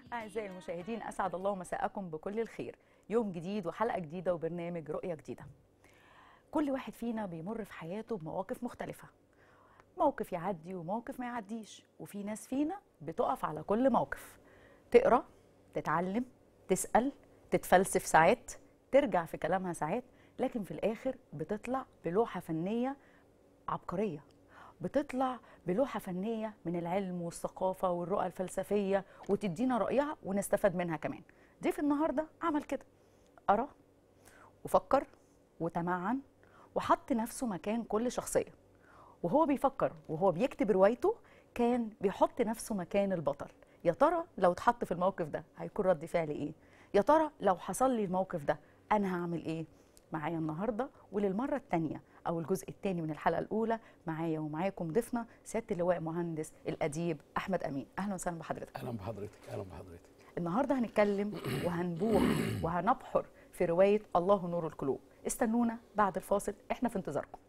أعزائي المشاهدين أسعد الله مساءكم بكل الخير يوم جديد وحلقة جديدة وبرنامج رؤية جديدة كل واحد فينا بيمر في حياته بمواقف مختلفة موقف يعدي وموقف ما يعديش وفي ناس فينا بتقف على كل موقف تقرأ تتعلم تسأل تتفلسف ساعات ترجع في كلامها ساعات لكن في الآخر بتطلع بلوحة فنية عبقرية بتطلع بلوحة فنية من العلم والثقافة والرؤى الفلسفية وتدينا رأيها ونستفاد منها كمان ضيف النهاردة عمل كده قرأ وفكر وتمعن وحط نفسه مكان كل شخصية وهو بيفكر وهو بيكتب روايته كان بيحط نفسه مكان البطل يا ترى لو اتحط في الموقف ده هيكون رد فعلي ايه يا ترى لو حصل لي الموقف ده انا هعمل ايه معايا النهارده وللمره الثانيه او الجزء الثاني من الحلقه الاولى معايا ومعاكم ضيفنا سياده اللواء مهندس الاديب احمد امين اهلا وسهلا بحضرتك اهلا بحضرتك اهلا بحضرتك النهارده هنتكلم وهنبوح وهنبحر في روايه الله نور القلوب استنونا بعد الفاصل احنا في انتظاركم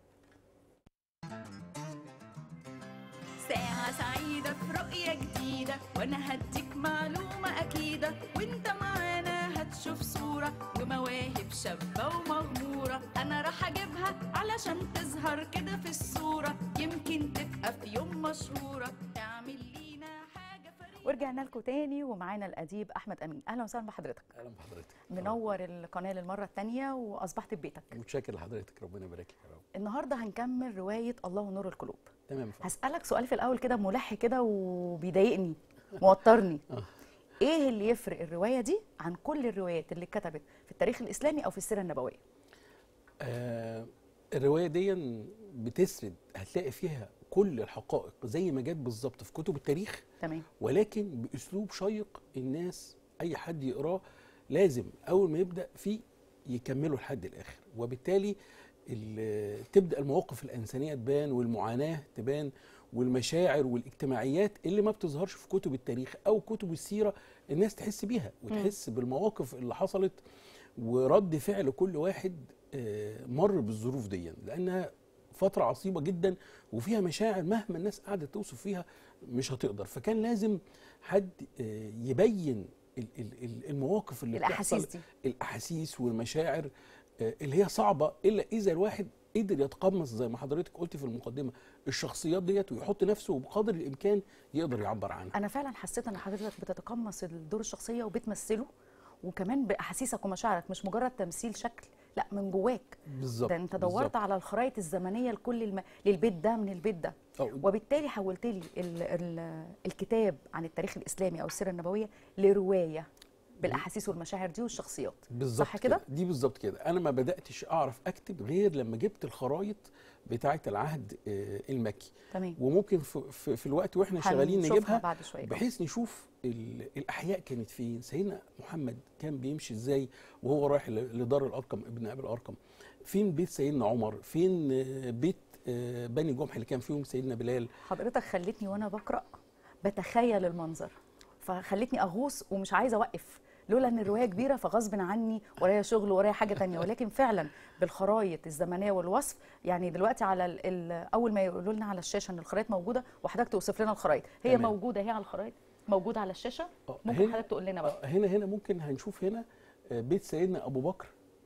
ساعة سعيدة في رؤية جديدة وأنا هديك معلومة أكيدة وأنت معانا هتشوف صورة ومواهب شابة ومغمورة أنا راح أجيبها علشان تظهر كده في الصورة يمكن تبقى في يوم مشهورة تعمل لينا حاجة فريدة ورجعنا لكم تاني ومعانا الاديب احمد امين اهلا وسهلا بحضرتك اهلا بحضرتك منور القناه للمره الثانيه واصبحت في بيتك متشكر لحضرتك ربنا يبارك لك يا رب النهارده هنكمل روايه الله نور القلوب تمام يا فندم. هسالك سؤال في الاول كده ملح كده وبيضايقني موترني آه. ايه اللي يفرق الروايه دي عن كل الروايات اللي اتكتبت في التاريخ الاسلامي او في السيره النبويه آه الروايه دي بتسرد هتلاقي فيها كل الحقائق زي ما جت بالظبط في كتب التاريخ تمام ولكن باسلوب شيق الناس اي حد يقراه لازم اول ما يبدا فيه يكمله لحد الاخر وبالتالي ال- تبدا المواقف الانسانيه تبان والمعاناه تبان والمشاعر والاجتماعيات اللي ما بتظهرش في كتب التاريخ او كتب السيره الناس تحس بيها وتحس بالمواقف اللي حصلت ورد فعل كل واحد آه، مر بالظروف دي لانها فتره عصيبه جدا وفيها مشاعر مهما الناس قعدت توصف فيها مش هتقدر فكان لازم حد آه، يبين ال- ال- ال- المواقف اللي الاحاسيس بتحصل دي الاحاسيس والمشاعر آه، اللي هي صعبه الا اذا الواحد قدر يتقمص زي ما حضرتك قلت في المقدمه الشخصيات ديت ويحط نفسه بقدر الامكان يقدر يعبر عنها انا فعلا حسيت ان حضرتك بتتقمص الدور الشخصيه وبتمثله وكمان باحاسيسك ومشاعرك مش مجرد تمثيل شكل لا من جواك بالظبط ده انت دورت بالظبط. على الخرائط الزمنيه لكل الم... للبيت ده من البيت ده أو- وبالتالي حولت لي ال... ال... الكتاب عن التاريخ الاسلامي او السيره النبويه لروايه بالاحاسيس والمشاعر دي والشخصيات بالظبط صح كده؟ دي بالظبط كده انا ما بداتش اعرف اكتب غير لما جبت الخرايط بتاعه العهد آه، المكي تمام وممكن في, في, في الوقت واحنا شغالين هنشوفها نجيبها بعد شويه بحيث نشوف ال- الاحياء كانت فين سيدنا محمد كان بيمشي ازاي وهو رايح ل- لدار الارقم ابن ابي الارقم فين بيت سيدنا عمر فين آه، بيت آه، بني جمح اللي كان فيهم سيدنا بلال حضرتك خلتني وانا بقرا بتخيل المنظر فخلتني اغوص ومش عايزه اوقف لولا ان الروايه كبيره فغصب عني ورايا شغل ورايا حاجه تانية ولكن فعلا بالخرايط الزمنيه والوصف يعني دلوقتي على ال ال اول ما يقولوا لنا على الشاشه ان الخرايط موجوده وحضرتك توصف لنا الخرايط هي تمام. موجوده هي على الخرايط موجوده على الشاشه آه، ممكن هنا- حضرتك تقول لنا بقى آه، هنا هنا ممكن هنشوف هنا آه، بيت سيدنا ابو بكر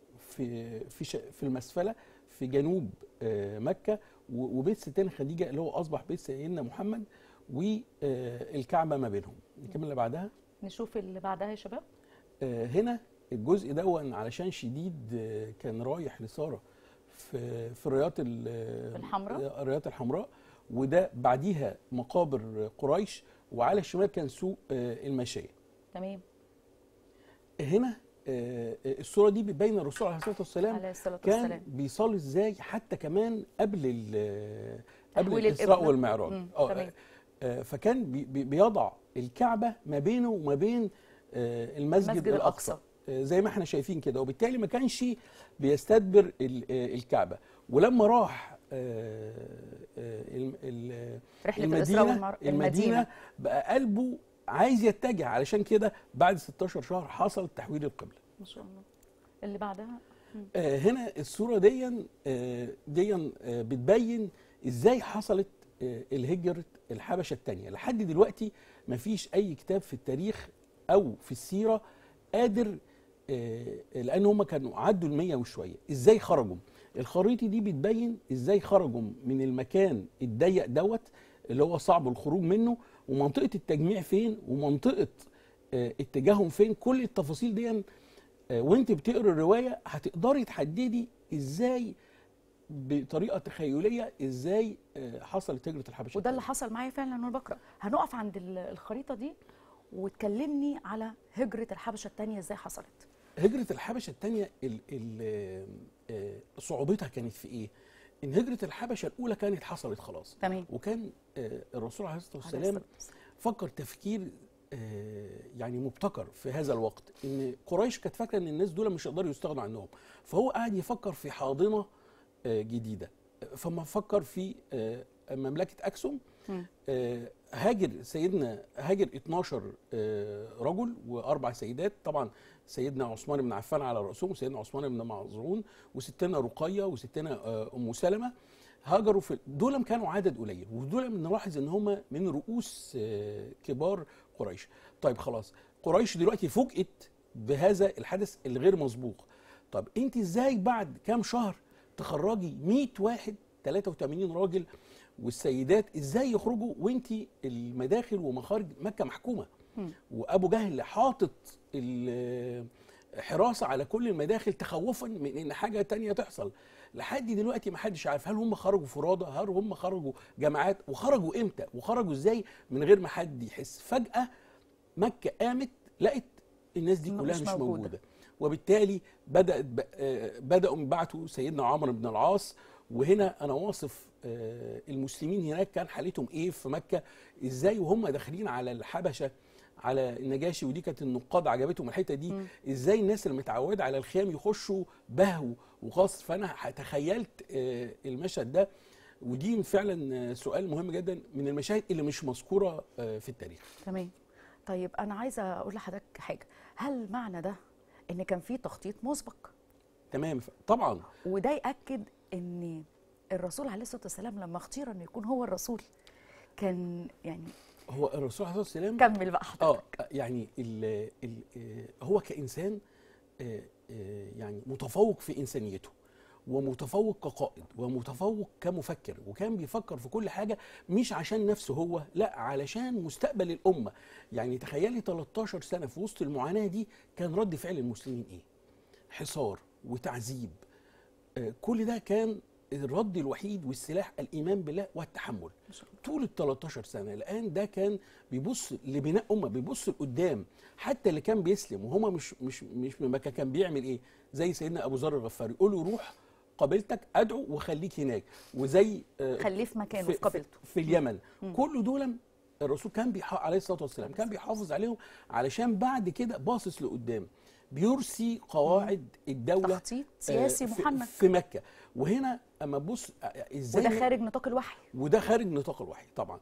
في في ش- في المسفله في جنوب آه، مكه و- وبيت ستنا خديجه اللي هو اصبح بيت سيدنا محمد والكعبه ما بينهم نكمل اللي بعدها نشوف اللي بعدها يا شباب آه، هنا الجزء دون علشان شديد آه، كان رايح لساره في في الرياض ال- الحمراء؟ الرياض الحمراء وده بعديها مقابر قريش وعلى الشمال كان سوق آه، المشايه تمام هنا آه، الصوره دي بتبين الرسول عليه الصلاه والسلام عليه الصلاه كان والسلام بيصلي ازاي حتى كمان قبل ال- قبل تحويل الاسراء القبلة. والمعراج مم، آه، تمام. آه، فكان بي- بي- بيضع الكعبه ما بينه وما بين آه، المسجد المسجد الاقصى الأقصى. آه، زي ما احنا شايفين كده وبالتالي ما كانش بيستدبر ال- آه، الكعبه ولما راح آه، آه، ال- ال- رحله الاسراء المدينه والمعراج المدينه بقى قلبه عايز يتجه علشان كده بعد 16 شهر حصل تحويل القبله ما شاء الله اللي بعدها آه، هنا الصوره دي آه، دي آه، بتبين ازاي حصلت آه، الهجره الحبشه الثانيه لحد دلوقتي ما فيش اي كتاب في التاريخ او في السيره قادر آه، لان هم كانوا عدوا المية وشويه ازاي خرجوا الخريطه دي بتبين ازاي خرجوا من المكان الضيق دوت اللي هو صعب الخروج منه ومنطقه التجميع فين ومنطقه آه، اتجاههم فين كل التفاصيل دي آه، وانت بتقرا الروايه هتقدري تحددي ازاي بطريقه تخيليه ازاي آه، حصلت هجره الحبشه وده اللي حصل معايا فعلا وانا بقرا هنقف عند ال- الخريطه دي وتكلمني على هجره الحبشه الثانيه ازاي حصلت هجرة الحبشة الثانية ال- ال- آه، صعوبتها كانت في ايه؟ ان هجرة الحبشة الأولى كانت حصلت خلاص تمام وكان آه، الرسول عليه الصلاة عليه والسلام الصلاة والسلام. فكر تفكير آه، يعني مبتكر في هذا الوقت ان قريش كانت فاكره ان الناس دول مش هيقدروا يستغنوا عنهم فهو قاعد يفكر في حاضنه آه، جديده فما فكر في آه، مملكه اكسوم مم. آه، هاجر سيدنا هاجر 12 آه، رجل واربع سيدات طبعا سيدنا عثمان بن عفان على راسهم وسيدنا عثمان بن معظون وستنا رقيه وستنا آه، ام سلمه هاجروا في دول كانوا عدد قليل ودول بنلاحظ ان هم من رؤوس آه، كبار قريش طيب خلاص قريش دلوقتي فوجئت بهذا الحدث الغير مسبوق طب انت ازاي بعد كام شهر تخرجي 100 واحد 83 راجل والسيدات ازاي يخرجوا وانت المداخل ومخارج مكه محكومه مم. وابو جهل حاطط الحراسه على كل المداخل تخوفا من ان حاجه تانية تحصل لحد دلوقتي ما حدش عارف هل هم خرجوا فرادى هل هم خرجوا جماعات وخرجوا امتى وخرجوا ازاي من غير ما حد يحس فجاه مكه قامت لقت الناس دي م- كلها مش مش, موجودة. موجوده وبالتالي بدات ب- آه، بداوا يبعتوا سيدنا عمرو بن العاص وهنا انا واصف آه، المسلمين هناك كان حالتهم ايه في مكه ازاي وهم داخلين على الحبشه على النجاشي ودي كانت النقاد عجبتهم الحته دي مم. ازاي الناس اللي متعوده على الخيام يخشوا بهو وخاص فانا تخيلت آه، المشهد ده ودي فعلا آه، سؤال مهم جدا من المشاهد اللي مش مذكوره آه، في التاريخ تمام طيب انا عايزه اقول لحضرتك حاجه هل معنى ده ان كان في تخطيط مسبق تمام طبعا وده ياكد ان الرسول عليه الصلاه والسلام لما اختير انه يكون هو الرسول كان يعني هو الرسول عليه الصلاه والسلام كمل بقى حضرتك اه يعني ال ال آه، هو كانسان آه، آه، يعني متفوق في انسانيته ومتفوق كقائد ومتفوق كمفكر وكان بيفكر في كل حاجه مش عشان نفسه هو لا علشان مستقبل الامه يعني تخيلي 13 سنه في وسط المعاناه دي كان رد فعل المسلمين ايه حصار وتعذيب آه، كل ده كان الرد الوحيد والسلاح الايمان بالله والتحمل ما شاء الله. طول ال 13 سنه الان ده كان بيبص لبناء امه بيبص لقدام حتى اللي كان بيسلم وهما مش مش مش من مكه كان بيعمل ايه زي سيدنا ابو ذر الغفاري يقول له روح قابلتك ادعو وخليك هناك وزي آه، خليه في مكانه في, في قبيلته في, في اليمن مم. كل دول الرسول كان بيح... عليه الصلاه والسلام كان بيحافظ عليهم علشان بعد كده باصص لقدام بيرسي قواعد الدوله تخطيط سياسي آه، في- محنك في مكه وهنا اما تبص آه، ازاي وده خارج نطاق الوحي وده خارج نطاق الوحي طبعا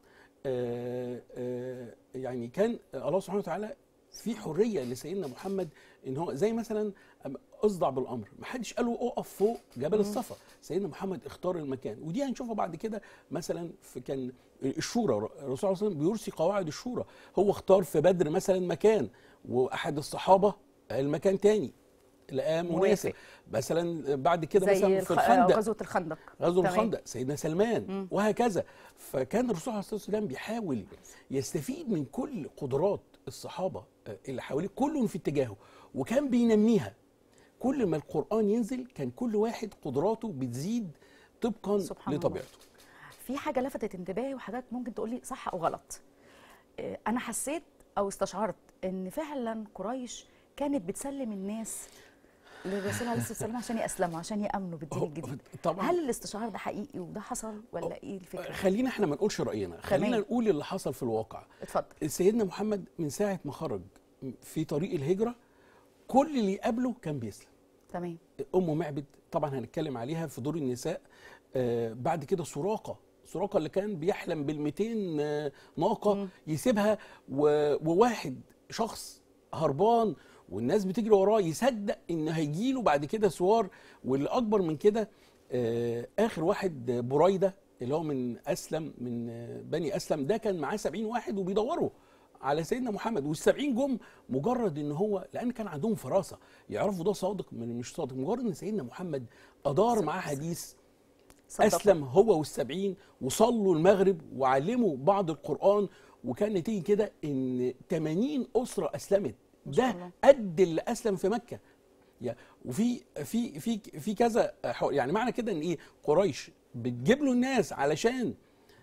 آه آه يعني كان الله سبحانه وتعالى في حريه لسيدنا محمد ان هو زي مثلا أما اصدع بالامر ما حدش قال له اقف فوق جبل الصفا سيدنا محمد اختار المكان ودي هنشوفها بعد كده مثلا في كان الشورى الرسول صلى الله عليه وسلم بيرسي قواعد الشورى هو اختار في بدر مثلا مكان واحد الصحابه المكان تاني لقاه مناسب موافق. مثلا بعد كده زي مثلا في الخ... الخندق غزوه الخندق غزو تمام. الخندق سيدنا سلمان مم. وهكذا فكان الرسول عليه الصلاه والسلام بيحاول يستفيد من كل قدرات الصحابه آه، اللي حواليه كل في اتجاهه وكان بينميها كل ما القران ينزل كان كل واحد قدراته بتزيد طبقا سبحان الله. لطبيعته في حاجه لفتت انتباهي وحضرتك ممكن تقولي صح او غلط آه، انا حسيت او استشعرت ان فعلا قريش كانت بتسلم الناس للرسول عليه الصلاه والسلام عشان يسلموا عشان يامنوا بالدين هو- الجديد طبعا هل الاستشعار ده حقيقي وده حصل ولا ايه الفكره خلينا احنا ما نقولش راينا خلينا تمام. نقول اللي حصل في الواقع اتفضل سيدنا محمد من ساعه ما خرج في طريق الهجره كل اللي يقابله كان بيسلم تمام ام معبد طبعا هنتكلم عليها في دور النساء آه بعد كده سراقه سراقه اللي كان بيحلم بال 200 آه ناقه مم. يسيبها و- وواحد شخص هربان والناس بتجري وراه يصدق ان هيجي له بعد كده سوار واللي اكبر من كده آه اخر واحد آه، بريده اللي هو من اسلم من آه، بني اسلم ده كان معاه 70 واحد وبيدوروا على سيدنا محمد والسبعين جم مجرد ان هو لان كان عندهم فراسه يعرفوا ده صادق من مش صادق مجرد ان سيدنا محمد ادار معاه حديث صدقوا. اسلم هو والسبعين وصلوا المغرب وعلموا بعض القران وكان نتيجه كده ان 80 اسره اسلمت ما شاء ده الله. قد اللي اسلم في مكه يا- وفي في في في كذا حو- يعني معنى كده ان ايه قريش بتجيب له الناس علشان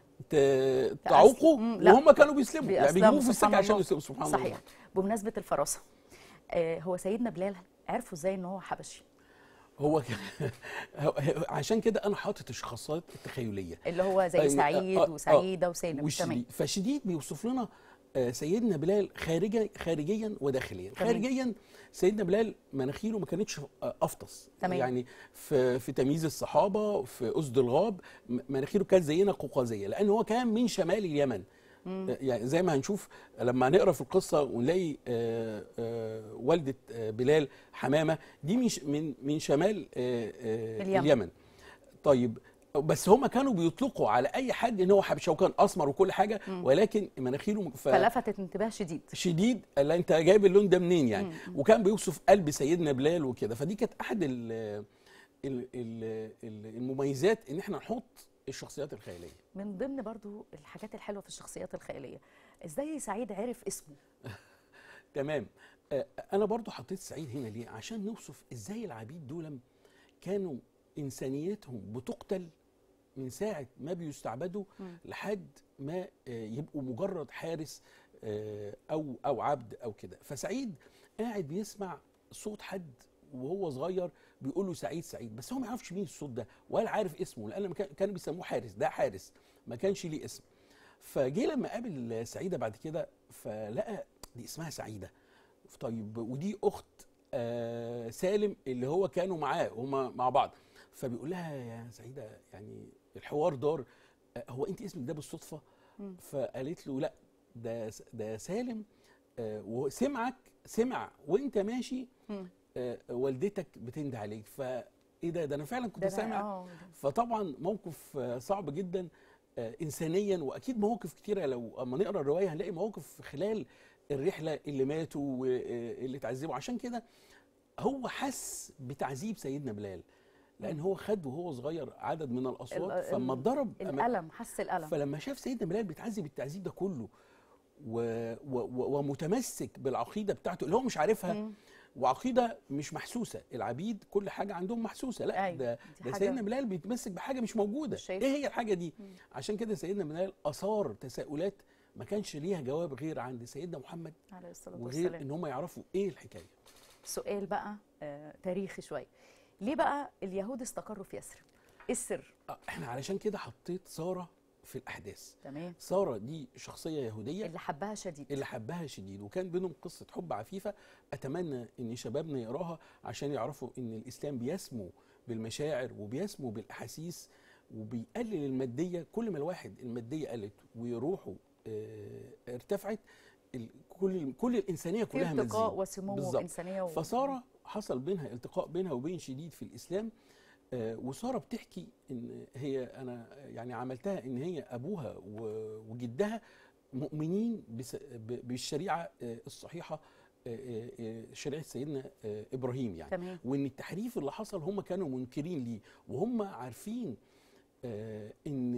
ت- تعوقوا مم، لا. وهم كانوا بيسلموا يعني بيسلموا بيجيبوه في سبحان السكه عشان الله. يسلموا سبحان صحيح الله بمناسبه الفراسه آه هو سيدنا بلال عرفوا ازاي ان هو حبشي هو هو- عشان كده انا حاطط الشخصيات التخيليه اللي هو زي أيوة، سعيد آه، آه، وسعيده وسالم تمام والشديد فشديد بيوصف لنا آه، سيدنا بلال خارجا خارجيا وداخليا تمام. خارجيا سيدنا بلال مناخيره ما كانتش آه، افطس تمام. يعني في في تمييز الصحابه في اسد الغاب م- مناخيره كانت زينا قوقازيه لان هو كان من شمال اليمن آه، يعني زي ما هنشوف لما نقرا في القصه ونلاقي آه، آه، والده آه، بلال حمامه دي من ش- من من شمال آه، آه، اليمن. اليمن طيب بس هما كانوا بيطلقوا على اي حد ان هو حبشه وكان اسمر وكل حاجه ولكن مناخيره ف... فلفتت انتباه شديد شديد لا انت جايب اللون ده منين يعني وكان بيوصف قلب سيدنا بلال وكده فدي كانت احد ال ال ال ال المميزات ان احنا نحط الشخصيات الخياليه من ضمن برضو الحاجات الحلوه في الشخصيات الخياليه ازاي سعيد عرف اسمه تمام آه، انا برضو حطيت سعيد هنا ليه عشان نوصف ازاي العبيد دول كانوا انسانيتهم بتقتل من ساعه ما بيستعبدوا لحد ما آه، يبقوا مجرد حارس آه، او او عبد او كده فسعيد قاعد بيسمع صوت حد وهو صغير بيقول له سعيد سعيد بس هو ما يعرفش مين الصوت ده ولا عارف اسمه لان ما كان- كانوا بيسموه حارس ده حارس ما كانش ليه اسم فجه لما قابل سعيده بعد كده فلقى دي اسمها سعيده طيب ودي اخت آه سالم اللي هو كانوا معاه هما مع بعض فبيقول لها يا سعيده يعني الحوار دار آه هو انت اسمك ده بالصدفه فقالت له لا ده ده سالم آه وسمعك سمع وانت ماشي آه والدتك بتنده عليك فايه ده ده انا فعلا كنت ده بقى- سامع اه فطبعا موقف آه، صعب جدا آه، انسانيا واكيد مواقف كتيره لو اما نقرا الروايه هنلاقي مواقف خلال الرحله اللي ماتوا واللي اتعذبوا عشان كده هو حس بتعذيب سيدنا بلال لان هو خد وهو صغير عدد من الاصوات ال- فلما اتضرب أما- الالم حس الالم فلما شاف سيدنا بلال بيتعذب التعذيب ده كله و و و ومتمسك بالعقيده بتاعته اللي هو مش عارفها مم. وعقيده مش محسوسه العبيد كل حاجه عندهم محسوسه لا أيوة، ده دي ده حاجة- سيدنا بلال بيتمسك بحاجه مش موجوده مش شايف. ايه هي الحاجه دي عشان كده سيدنا بلال اثار تساؤلات ما كانش ليها جواب غير عند سيدنا محمد عليه الصلاه وغير والسلام ان هم يعرفوا ايه الحكايه سؤال بقى آه تاريخي شويه ليه بقى اليهود استقروا في يثرب ايه السر آه، احنا علشان كده حطيت ساره في الاحداث تمام ساره دي شخصيه يهوديه اللي حبها شديد اللي حبها شديد وكان بينهم قصة حب عفيفة أتمنى إن شبابنا يقراها عشان يعرفوا إن الإسلام بيسمو بالمشاعر وبيسمو بالأحاسيس وبيقلل المادية كل ما الواحد المادية قلت وروحه آه، ارتفعت ال- كل كل الإنسانية في كلها ارتقاء مزيد وسمو بالظبط. وانسانيه و... فسارة حصل بينها التقاء بينها وبين شديد في الإسلام آه، وسارة بتحكي إن هي أنا يعني عملتها إن هي أبوها و- وجدها مؤمنين بس- ب- بالشريعة آه، الصحيحة آه، آه، شريعة سيدنا آه، إبراهيم يعني تمام وإن التحريف اللي حصل هم كانوا منكرين ليه وهم عارفين آه، إن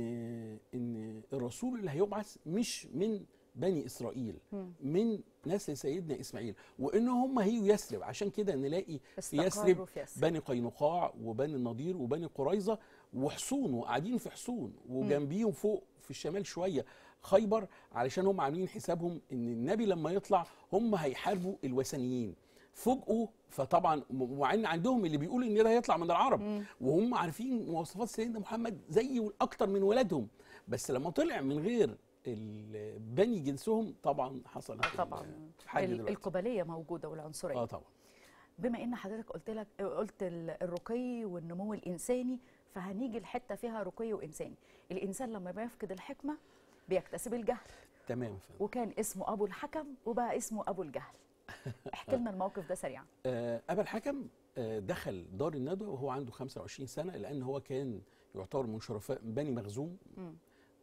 إن الرسول اللي هيبعث مش من بني إسرائيل مم. من نسل سيدنا إسماعيل وإن هم هيجوا يثرب عشان كده نلاقي في استقروا يثرب في يثرب بني قينقاع وبني النضير وبني قريظه وحصون وقاعدين في حصون وجنبيهم فوق في الشمال شويه خيبر علشان هم عاملين حسابهم ان النبي لما يطلع هم هيحاربوا الوثنيين فوجئوا فطبعا مع ان عندهم اللي بيقول ان ده هيطلع من العرب وهم عارفين مواصفات سيدنا محمد زي اكتر من ولادهم بس لما طلع من غير ال- بني جنسهم طبعا حصل آه طبعا حاجه ال- دلوقتي القبليه موجوده والعنصريه اه طبعا بما ان حضرتك قلت لك قلت ال- الرقي والنمو الانساني فهنيجي لحته فيها رقي وانساني الانسان لما بيفقد الحكمه بيكتسب الجهل تمام فندم. وكان اسمه ابو الحكم وبقى اسمه ابو الجهل احكي لنا الموقف ده سريعا آه، أبا الحكم آه، دخل دار الندوة وهو عنده 25 سنة لأن هو كان يعتبر من شرفاء بني مخزوم مم.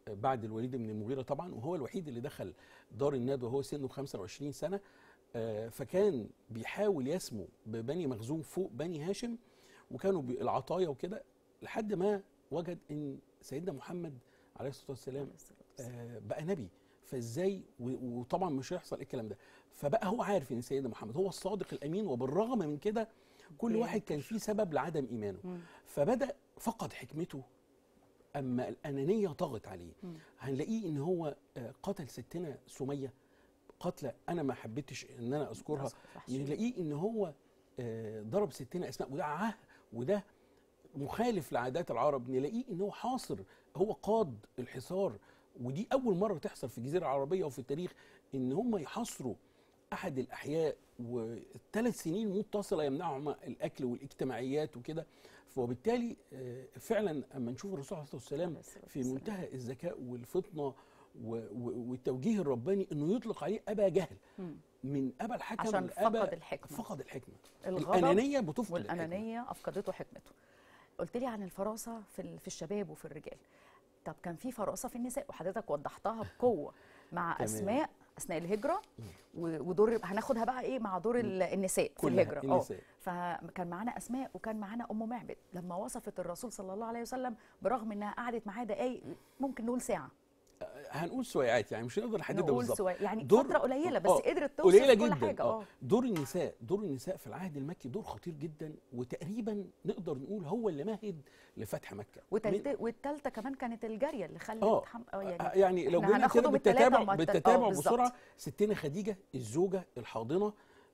بعد الوليد بن المغيره طبعا وهو الوحيد اللي دخل دار الندوه وهو سنه 25 سنه آه، فكان بيحاول يسمو ببني مخزوم فوق بني هاشم وكانوا بي- العطايا وكده لحد ما وجد ان سيدنا محمد عليه الصلاه والسلام آه، بقى نبي فازاي و- وطبعا مش هيحصل الكلام ده فبقى هو عارف ان سيدنا محمد هو الصادق الامين وبالرغم من كده كل بينكر. واحد كان فيه سبب لعدم ايمانه مم. فبدا فقد حكمته اما الانانيه طغت عليه مم. هنلاقيه ان هو آه، قتل ستنا سميه قتله انا ما حبيتش ان انا اذكرها صح. نلاقيه ان هو آه، ضرب ستنا اسماء وده عه وده مخالف لعادات العرب نلاقيه ان هو حاصر هو قاد الحصار ودي اول مره تحصل في الجزيره العربيه وفي التاريخ ان هم يحاصروا احد الاحياء وثلاث سنين متصله يمنعهم الاكل والاجتماعيات وكده وبالتالي آه، فعلا اما نشوف الرسول عليه الصلاه والسلام عليه الصلاة في والسلام. منتهى الذكاء والفطنه و- و- والتوجيه الرباني انه يطلق عليه ابا جهل مم. من ابا الحكم عشان لأبا فقد الحكمة. فقد الحكمه الغضب الانانيه بتفقد الحكمة. والانانيه افقدته حكمته قلت لي عن الفراسه في ال- في الشباب وفي الرجال طب كان في فراسه في النساء وحضرتك وضحتها بقوه مع تمام. اسماء اثناء الهجره و- ودور هناخدها بقى ايه مع دور ال- النساء في كلها الهجره اه النساء. فكان معانا اسماء وكان معانا ام معبد لما وصفت الرسول صلى الله عليه وسلم برغم انها قعدت معاه دقايق ممكن نقول ساعه هنقول سويعات يعني مش هنقدر نحددها نقول بالظبط سوا يعني دور- فتره قليله بس آه، قدرت توصف قليله كل جدا حاجه آه. اه دور النساء دور النساء في العهد المكي دور خطير جدا وتقريبا نقدر نقول هو اللي مهد لفتح مكه من- وتالت والتالتة كمان كانت الجاريه اللي خلت اه حم... آه يعني, يعني لو إحنا جينا كده هناخدهم التلاتة بالتتابع وما الت- آه، بالتتابع بالظبط. بسرعه ستنا خديجه الزوجه الحاضنه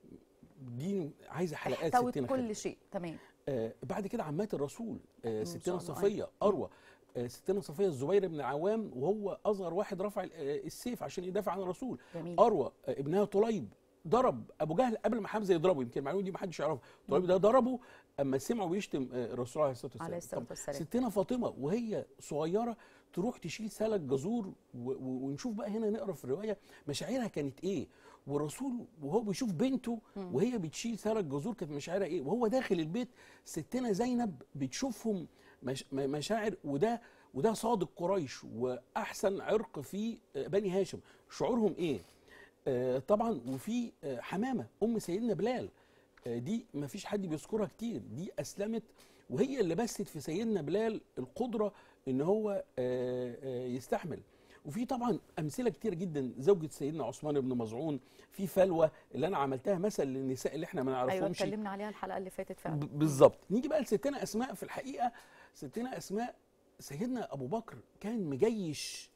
دي عايزه حلقات احتوت ستنا كل خديجه شيء تمام آه بعد كده عمات الرسول آه شاء ستنا الله، صفيه اروى آه ستنا صفيه الزبير بن العوام وهو اصغر واحد رفع ال- آه، السيف عشان يدافع عن الرسول جميل اروى آه، ابنها طليب ضرب ابو جهل قبل ما حمزه يضربه يمكن المعلومه دي ما حدش يعرفها طليب ده ضربه اما سمعوا بيشتم آه، الرسول عليه الصلاه والسلام عليه الصلاة طب والسلام. ستنا فاطمه وهي صغيره تروح تشيل سلك جزور و- و- ونشوف بقى هنا نقرا في الروايه مشاعرها كانت ايه والرسول وهو بيشوف بنته وهي بتشيل سلك جزور كانت مشاعرها ايه وهو داخل البيت ستنا زينب بتشوفهم مش م- مشاعر وده وده صادق قريش واحسن عرق في آه، بني هاشم شعورهم ايه آه، طبعا وفي آه، حمامه ام سيدنا بلال آه، دي ما فيش حد بيذكرها كتير دي اسلمت وهي اللي بثت في سيدنا بلال القدره ان هو آه، آه، يستحمل وفي طبعا امثله كتير جدا زوجة سيدنا عثمان بن مظعون في فلوى اللي انا عملتها مثل للنساء اللي احنا ما ايوه نعرفهمش اتكلمنا عليها الحلقه اللي فاتت فعلا ب- بالظبط نيجي بقى لستنا اسماء في الحقيقه ستنا اسماء سيدنا ابو بكر كان مجيش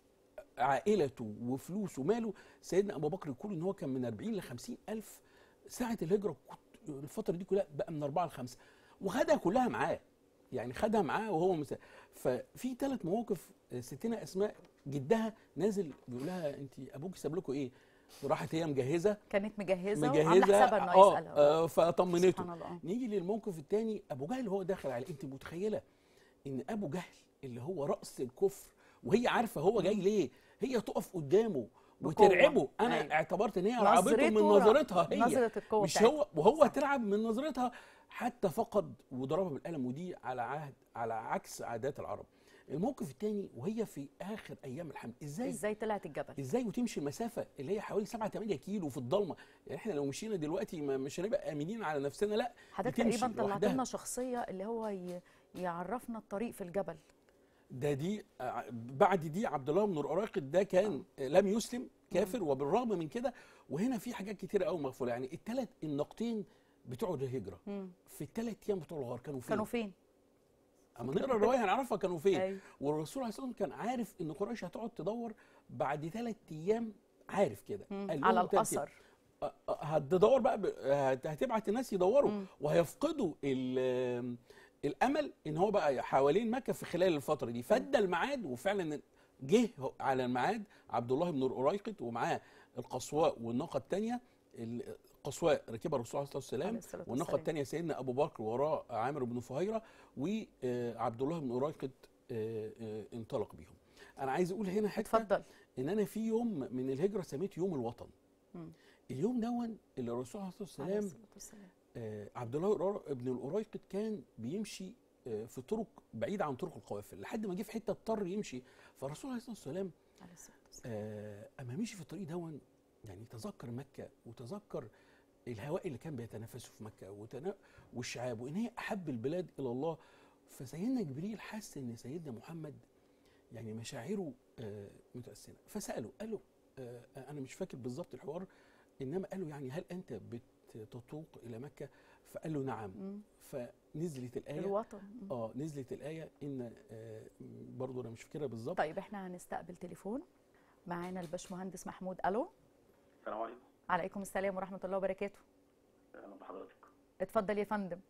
عائلته وفلوسه وماله سيدنا ابو بكر يقول ان هو كان من 40 ل 50 الف ساعه الهجره كنت- الفتره دي كلها بقى من 4 ل 5 وخدها كلها معاه يعني خدها معاه وهو مسا ففي ثلاث مواقف ستنا اسماء جدها نازل بيقول لها انت ابوك ساب لكم ايه راحت هي مجهزه كانت مجهزه, مجهزه وعامله حسابها انه اه, يسالها آه فطمنته سبحان الله آه. نيجي للموقف الثاني ابو جهل وهو داخل عليه انت متخيله ان ابو جهل اللي هو راس الكفر وهي عارفه هو جاي ليه هي تقف قدامه بقوة. وترعبه انا أيوة. أيوة. اعتبرت ان هي رعبته من نظرته رع- نظرتها هي نظرة القوة مش بتاعتها. هو وهو ترعب من نظرتها حتى فقد وضربها بالقلم ودي على عهد على عكس عادات العرب الموقف الثاني وهي في اخر ايام الحمل ازاي ازاي طلعت الجبل ازاي وتمشي المسافه اللي هي حوالي 7 8 كيلو في الضلمه يعني احنا لو مشينا دلوقتي ما مش هنبقى امنين على نفسنا لا حضرتك بتمشي تقريبا طلعت لوحدها. لنا شخصيه اللي هو ي... يعرفنا الطريق في الجبل ده دي آه، بعد دي عبد الله بن الأراقد ده كان آه. لم يسلم كافر وبالرغم من كده وهنا في حاجات كتيره قوي مغفوله يعني الثلاث النقطين بتوع الهجره مم. في الثلاث ايام بتوع الغار كانوا فين؟ كانوا فين اما نقرا الروايه هنعرفها كانوا فين أيوة. والرسول عليه الصلاه والسلام كان عارف ان قريش هتقعد تدور بعد ثلاث ايام عارف كده مم. قال على لهم تلات الاثر أ- أ- هتدور بقى ب... هت- هتبعت الناس يدوروا مم. وهيفقدوا ال... الامل ان هو بقى حوالين مكه في خلال الفتره دي فادى الميعاد وفعلا جه على الميعاد عبد الله بن الأريقط ومعاه القصواء والناقه الثانيه القصواء ركبها الرسول عليه الصلاه عليه والسلام الصلاة والناقه والسلام. الثانيه سيدنا ابو بكر وراه عامر بن فهيره وعبد الله بن أريقط آه، آه، انطلق بيهم انا عايز اقول هنا حته اتفضل ان انا في يوم من الهجره سميت يوم الوطن مم. اليوم دون اللي الرسول عليه الصلاه عليه والسلام الصلاة والسلام. آه عبد الله الأر- ابن الأريقط كان بيمشي آه، في طرق بعيده عن طرق القوافل لحد ما جه في حته اضطر يمشي فالرسول عليه الصلاه والسلام عليه الصلاة والسلام. آه، اما مشي في الطريق دون يعني تذكر مكه وتذكر الهواء اللي كان بيتنفسه في مكه وتنا- والشعاب وان هي احب البلاد الى الله فسيدنا جبريل حس ان سيدنا محمد يعني مشاعره آه، متأثرة فسأله قال له آه، أنا مش فاكر بالظبط الحوار إنما قال له يعني هل أنت بتطوق إلى مكة فقال له نعم مم. فنزلت الآية الوطن مم. اه نزلت الآية إن آه، برضو أنا مش فاكرها بالظبط طيب احنا هنستقبل تليفون معانا الباشمهندس محمود الو السلام عليكم عليكم السلام ورحمه الله وبركاته اهلا بحضرتك اتفضل يا فندم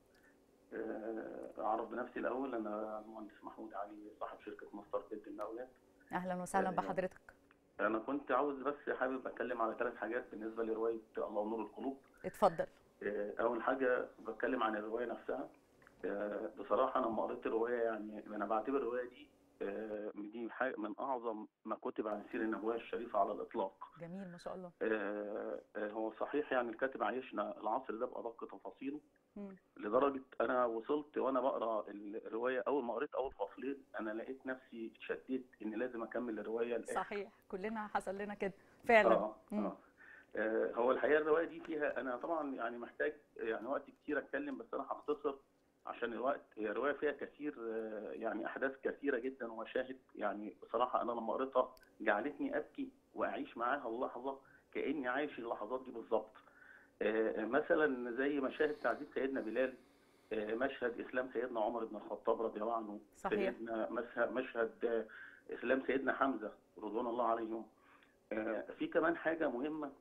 آه، اعرف بنفسي الاول انا المهندس محمود علي صاحب شركه مستر بيت المقاولات اهلا وسهلا آه، بحضرتك انا كنت عاوز بس حابب اتكلم على ثلاث حاجات بالنسبه لروايه الله نور القلوب اتفضل آه، اول حاجه بتكلم عن الروايه نفسها آه، بصراحه انا لما قريت الروايه يعني انا بعتبر الروايه دي آه، دي حاجه من اعظم ما كتب عن السيره النبويه الشريفه على الاطلاق جميل ما شاء الله آه، آه، هو صحيح يعني الكاتب عايشنا العصر ده بأدق تفاصيله مم. لدرجة أنا وصلت وأنا بقرا الرواية أول ما قريت أول فصلين أنا لقيت نفسي اتشددت إن لازم أكمل الرواية للآخر. صحيح كلنا حصل لنا كده فعلا آه مم. آه. آه هو الحقيقة الرواية دي فيها أنا طبعا يعني محتاج يعني وقت كتير أتكلم بس أنا هختصر عشان الوقت هي الرواية فيها كثير آه يعني أحداث كثيرة جدا ومشاهد يعني بصراحة أنا لما قريتها جعلتني أبكي وأعيش معاها اللحظة كأني عايش اللحظات دي بالظبط. آه، مثلا زي مشاهد تعذيب سيدنا بلال آه، مشهد اسلام سيدنا عمر بن الخطاب رضي الله عنه صحيح. سيدنا مشهد مشهد آه، اسلام سيدنا حمزه رضوان الله عليهم آه، في كمان حاجه مهمه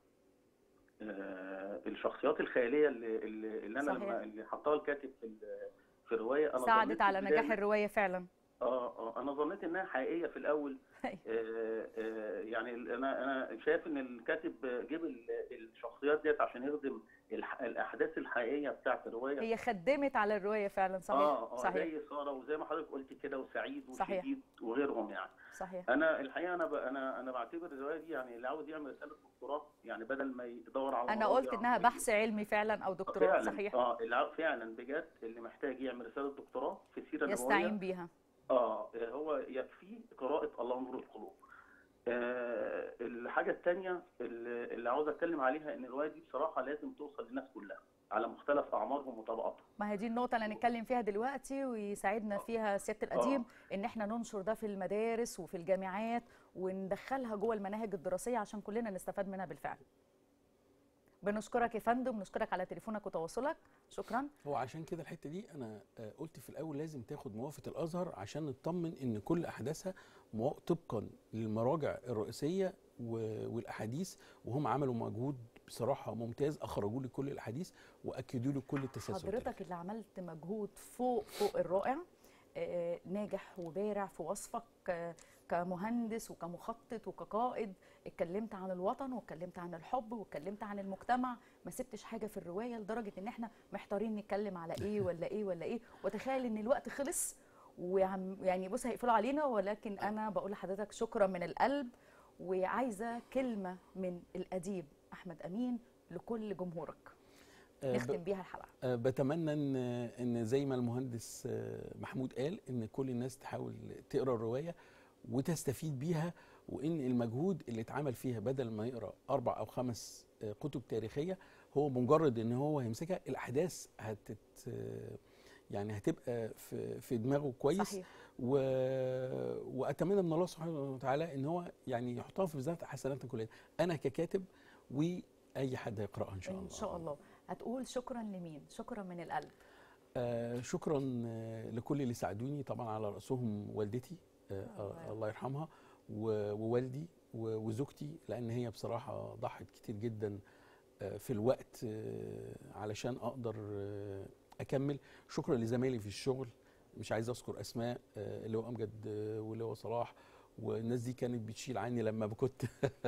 آه، الشخصيات الخياليه اللي اللي اللي انا صحيح. لما اللي حطها الكاتب في ال- في الروايه انا ساعدت ظنيت على في نجاح البداية- الروايه فعلا اه اه انا ظنيت انها حقيقيه في الاول أيوة. آه آه يعني انا انا شايف ان الكاتب جيب ال- الشخصيات ديت عشان يخدم الح- الاحداث الحقيقيه بتاعت الروايه هي خدمت على الروايه فعلا صحيح اه اه صحيح زي ساره وزي ما حضرتك قلت كده وسعيد صحيح. وشديد وغيرهم يعني صحيح انا الحقيقه انا ب... انا انا بعتبر الروايه دي يعني اللي عاوز يعمل رساله دكتوراه يعني بدل ما يدور على انا مواضيع قلت انها عملية. بحث علمي فعلا او دكتوراه فعلا صحيح اه الع- فعلا بجد اللي محتاج يعمل رساله دكتوراه في السيره النبويه يستعين بيها اه هو يكفي قراءة الله نور القلوب. آه الحاجة الثانية اللي اللي عاوز اتكلم عليها ان الرواية دي بصراحة لازم توصل للناس كلها على مختلف اعمارهم وطبقاتهم. ما هي دي النقطة اللي هنتكلم فيها دلوقتي ويساعدنا فيها سيادة القديم إن إحنا ننشر ده في المدارس وفي الجامعات وندخلها جوه المناهج الدراسية عشان كلنا نستفاد منها بالفعل. بنشكرك يا فندم بنشكرك على تليفونك وتواصلك شكرا هو عشان كده الحته دي انا آه، قلت في الاول لازم تاخد موافقه الازهر عشان نطمن ان كل احداثها موا- طبقا للمراجع الرئيسيه و- والاحاديث وهم عملوا مجهود بصراحه ممتاز اخرجوا لي كل الاحاديث واكدوا لي كل التسلسل حضرتك اللي عملت مجهود فوق فوق الرائع آه، ناجح وبارع في وصفك آه، كمهندس وكمخطط وكقائد اتكلمت عن الوطن واتكلمت عن الحب واتكلمت عن المجتمع ما سبتش حاجه في الروايه لدرجه ان احنا محتارين نتكلم على ايه ولا ايه ولا ايه وتخيل ان الوقت خلص وعم يعني بص هيقفلوا علينا ولكن انا بقول لحضرتك شكرا من القلب وعايزه كلمه من الاديب احمد امين لكل جمهورك آه، ب- نختم بيها الحلقه آه، بتمنى ان ان زي ما المهندس آه، محمود قال ان كل الناس تحاول تقرا الروايه وتستفيد بيها وان المجهود اللي اتعمل فيها بدل ما يقرا اربع او خمس آه، كتب تاريخيه هو مجرد ان هو هيمسكها الاحداث هتت آه، يعني هتبقى في في دماغه كويس صحيح و... واتمنى من الله سبحانه وتعالى ان هو يعني يحطها في ميزان حسناتنا كلنا انا ككاتب واي حد هيقراها ان شاء الله ان شاء الله هتقول شكرا لمين شكرا من القلب آه شكرا آه لكل اللي ساعدوني طبعا على راسهم والدتي آه الله آه يرحمها. الله يرحمها و- ووالدي و- وزوجتي لان هي بصراحه ضحت كتير جدا آه في الوقت آه علشان اقدر آه اكمل شكرا لزمايلي في الشغل مش عايز اذكر اسماء آه اللي هو امجد آه واللي هو صلاح والناس دي كانت بتشيل عني لما كنت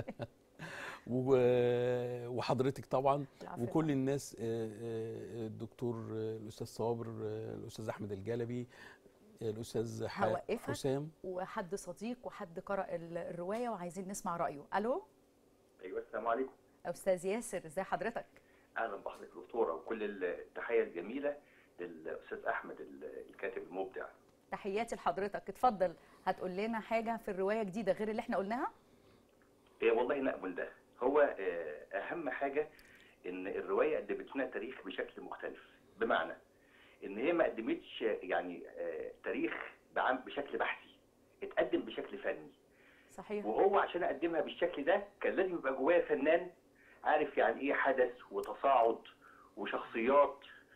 و- وحضرتك طبعا العفو وكل الناس آه، آه، الدكتور آه، الاستاذ صابر آه، الاستاذ احمد الجلبي آه، الاستاذ ح- هوقفك. حسام وحد صديق وحد قرأ ال- الرواية وعايزين نسمع رأيه ألو ايوه السلام عليكم أستاذ ياسر ازي حضرتك اهلا بحضرتك دكتوره وكل التحيه الجميله للاستاذ احمد ال- الكاتب المبدع تحياتي لحضرتك اتفضل هتقول لنا حاجه في الروايه جديده غير اللي احنا قلناها إيه والله نقبل ده هو آه، اهم حاجه ان الروايه قدمت لنا تاريخ بشكل مختلف بمعنى ان هي ما قدمتش يعني آه، تاريخ بعم- بشكل بحثي اتقدم بشكل فني صحيح وهو عشان اقدمها بالشكل ده كان لازم يبقى جوايا فنان عارف يعني ايه حدث وتصاعد وشخصيات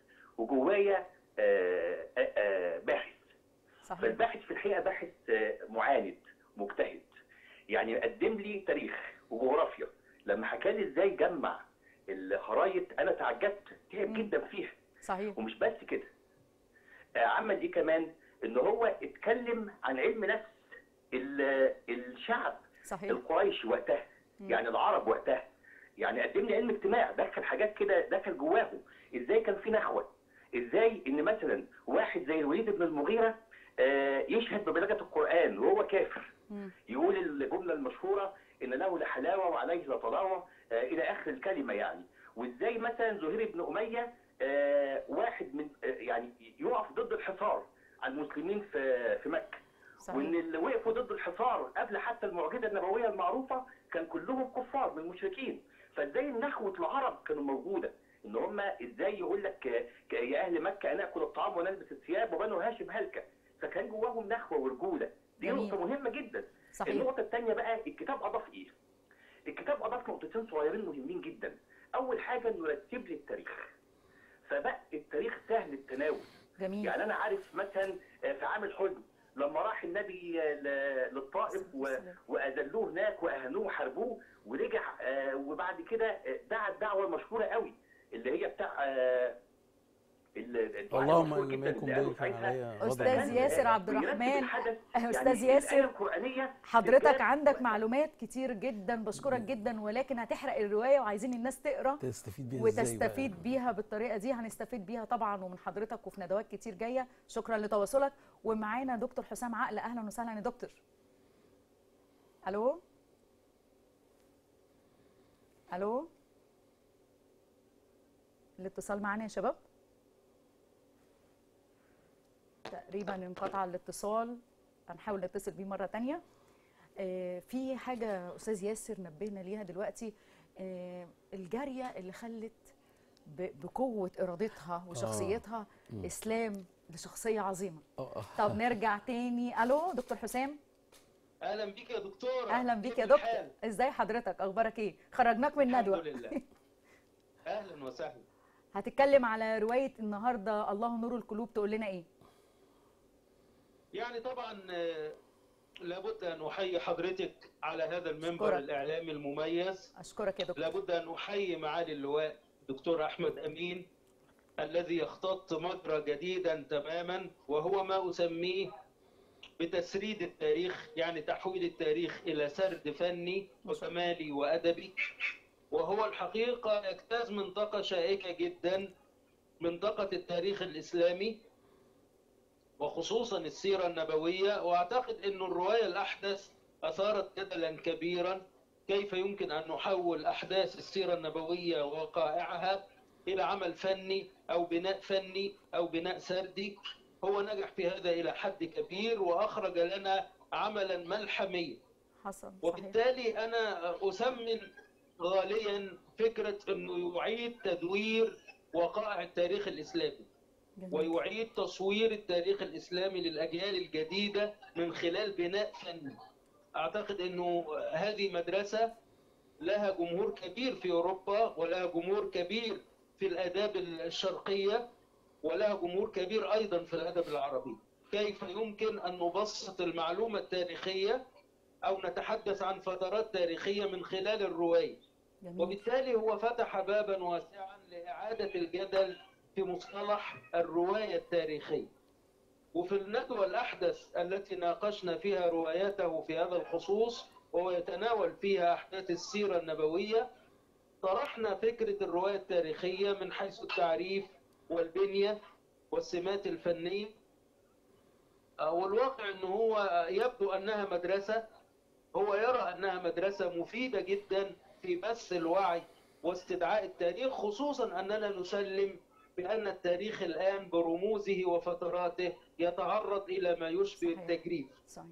وجوايا آه، آه، آه، باحث صحيح فالباحث في الحقيقه باحث آه، معاند مجتهد يعني قدم لي تاريخ وجغرافيا لما حكى لي ازاي جمع الخرايط انا تعجبت تعب مم. جدا فيها صحيح ومش بس كده آه، عمل ايه كمان ان هو اتكلم عن علم نفس ال- الشعب صحيح القريشي وقتها مم. يعني العرب وقتها يعني قدم لي علم اجتماع دخل حاجات كده دخل جواهم ازاي كان في نحوه ازاي ان مثلا واحد زي الوليد بن المغيره آه، يشهد ببلاغه القران وهو كافر مم. يقول الجمله المشهوره ان له لحلاوه وعليه لطلاوه آه، الى اخر الكلمه يعني وازاي مثلا زهير بن اميه آه، واحد من آه، يعني يقف ضد الحصار على المسلمين في في مكه وان صحيح اللي وقفوا ضد الحصار قبل حتى المعجزه النبويه المعروفه كان كلهم كفار من المشركين فازاي نخوه العرب كانوا موجوده ان هم ازاي يقول لك آه، ك- يا اهل مكه انا اكل الطعام ونلبس الثياب وبنو هاشم هلكه فكان جواهم نخوه ورجوله دي جميل. نقطه مهمه جدا صحيح النقطه الثانيه بقى الكتاب اضاف ايه الكتاب اضاف نقطتين صغيرين مهمين جدا اول حاجه انه رتب لي التاريخ فبقى التاريخ سهل التناول جميل يعني انا عارف مثلا آه، في عام الحزن لما راح النبي آه، ل- للطائف و- السلام. واذلوه هناك واهانوه وحاربوه ورجع آه، وبعد كده آه، دعا الدعوه المشهوره قوي اللي هي بتاع آه، ال- الدعاء اللهم المشهور ان جدا يكن اللي قالوا ضيفا ساعتها علي غضب أستاذ كان، ياسر آه، عبد بيرتب الرحمن. الحدث. أستاذ يعني ياسر، الآية القرآنية حضرتك تتجاب عندك وقتها. معلومات كتير جدا بشكرك جدا ولكن هتحرق الروايه وعايزين الناس تقرا تستفيد بيها ازاي بقى؟ وتستفيد بيها بالطريقه دي هنستفيد بيها طبعا ومن حضرتك وفي ندوات كتير جايه شكرا لتواصلك ومعانا دكتور حسام عقل اهلا وسهلا يا دكتور الو الو الاتصال معانا يا شباب تقريبا انقطع الاتصال هنحاول نتصل بيه مره تانية آه، في حاجه استاذ ياسر نبهنا ليها دلوقتي آه، الجاريه اللي خلت ب- بقوه ارادتها وشخصيتها مم. اسلام لشخصيه عظيمه اه اه طب نرجع تاني الو دكتور حسام اهلا بيك يا دكتوره اهلا بيك كيف يا دكتور الحال؟ ازاي حضرتك اخبارك ايه خرجناك من الحمد الندوه لله اهلا وسهلا هتتكلم على روايه النهارده الله نور القلوب تقول لنا ايه يعني طبعا آه، لابد ان احيي حضرتك على هذا المنبر أشكرك. الاعلامي المميز اشكرك يا دكتور لابد ان احيي معالي اللواء دكتور احمد امين الذي يختط مجرى جديدا تماما وهو ما اسميه بتسريد التاريخ يعني تحويل التاريخ الى سرد فني وكمالي وادبي وهو الحقيقه يجتاز منطقه شائكه جدا منطقه التاريخ الاسلامي وخصوصا السيره النبويه واعتقد ان الروايه الاحدث اثارت جدلا كبيرا كيف يمكن ان نحول احداث السيره النبويه ووقائعها الى عمل فني او بناء فني او بناء سردي هو نجح في هذا الى حد كبير واخرج لنا عملا ملحميا حصل صحيح وبالتالي انا اثمن غاليا فكره انه يعيد تدوير وقائع التاريخ الاسلامي جميل. ويعيد تصوير التاريخ الاسلامي للاجيال الجديده من خلال بناء فني. اعتقد انه هذه مدرسه لها جمهور كبير في اوروبا ولها جمهور كبير في الاداب الشرقيه ولها جمهور كبير ايضا في الادب العربي. كيف يمكن ان نبسط المعلومه التاريخيه او نتحدث عن فترات تاريخيه من خلال الروايه. جميل وبالتالي هو فتح بابا واسعا لإعادة الجدل في مصطلح الرواية التاريخية وفي الندوة الأحدث التي ناقشنا فيها رواياته في هذا الخصوص وهو يتناول فيها أحداث السيرة النبوية طرحنا فكرة الرواية التاريخية من حيث التعريف والبنية والسمات الفنية آه، والواقع أنه هو يبدو أنها مدرسة هو يرى أنها مدرسة مفيدة جدا في بث الوعي واستدعاء التاريخ خصوصا أننا نسلم بأن التاريخ الآن برموزه وفتراته يتعرض إلى ما يشبه صحيح. التجريف صحيح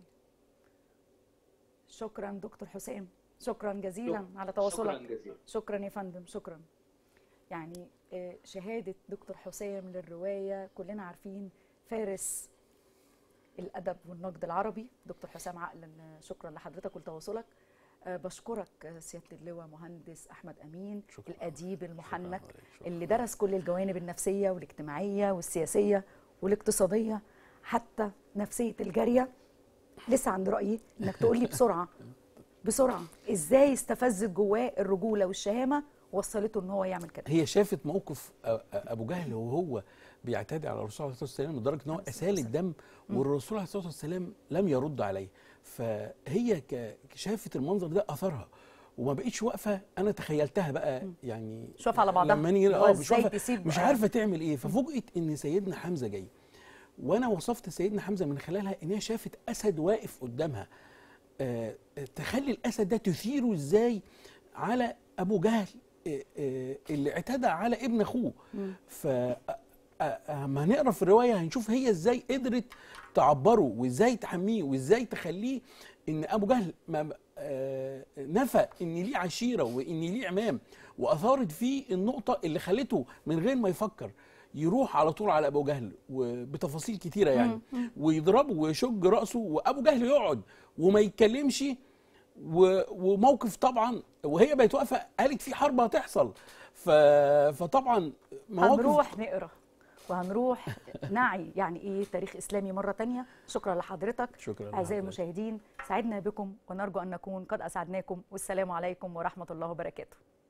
شكرا دكتور حسام شكرا جزيلا شكراً. على تواصلك شكرا جزيلا شكرا يا فندم شكرا يعني آه، شهادة دكتور حسام للرواية كلنا عارفين فارس الأدب والنقد العربي دكتور حسام عقل آه، شكرا لحضرتك ولتواصلك آه، بشكرك آه، سيادة اللواء مهندس أحمد أمين شكراً. الأديب المحنك شكراً عليك، شكراً. اللي درس كل الجوانب النفسية والاجتماعية والسياسية والاقتصادية حتى نفسية الجارية لسه عند رأيي إنك تقول لي بسرعة بسرعة إزاي استفزت جواه الرجولة والشهامة وصلته إن هو يعمل كده هي شافت موقف أ- أ- ابو جهل وهو بيعتدي على الرسول عليه الصلاه والسلام لدرجه ان هو عليه الصلاة اسال والسلام. الدم والرسول عليه الصلاه والسلام لم يرد عليه فهي ك- شافت المنظر ده اثرها وما بقتش واقفه انا تخيلتها بقى يعني مش واقفة على بعضها. لما نيجي هو اه مش إزاي واقفه تسيب مش بقى؟ عارفه تعمل ايه ففوجئت ان سيدنا حمزه جاي وانا وصفت سيدنا حمزه من خلالها ان هي شافت اسد واقف قدامها آه، تخلي الاسد ده تثيره ازاي على ابو جهل آه، آه، اللي اعتدى على ابن اخوه ف ما هنقرا في الروايه هنشوف هي ازاي قدرت تعبره وازاي تحميه وازاي تخليه ان ابو جهل ما آه، نفى ان ليه عشيره وان ليه عمام واثارت فيه النقطه اللي خلته من غير ما يفكر يروح على طول على ابو جهل وبتفاصيل كتيره يعني ويضربه ويشج راسه وابو جهل يقعد وما يتكلمش و- وموقف طبعا وهي بقت واقفه قالت في حرب هتحصل ف... فطبعا مواقف هنروح نقرا وهنروح نعي يعني ايه تاريخ اسلامي مره تانية شكرا لحضرتك شكرا اعزائي لحضرتك. المشاهدين سعدنا بكم ونرجو ان نكون قد اسعدناكم والسلام عليكم ورحمه الله وبركاته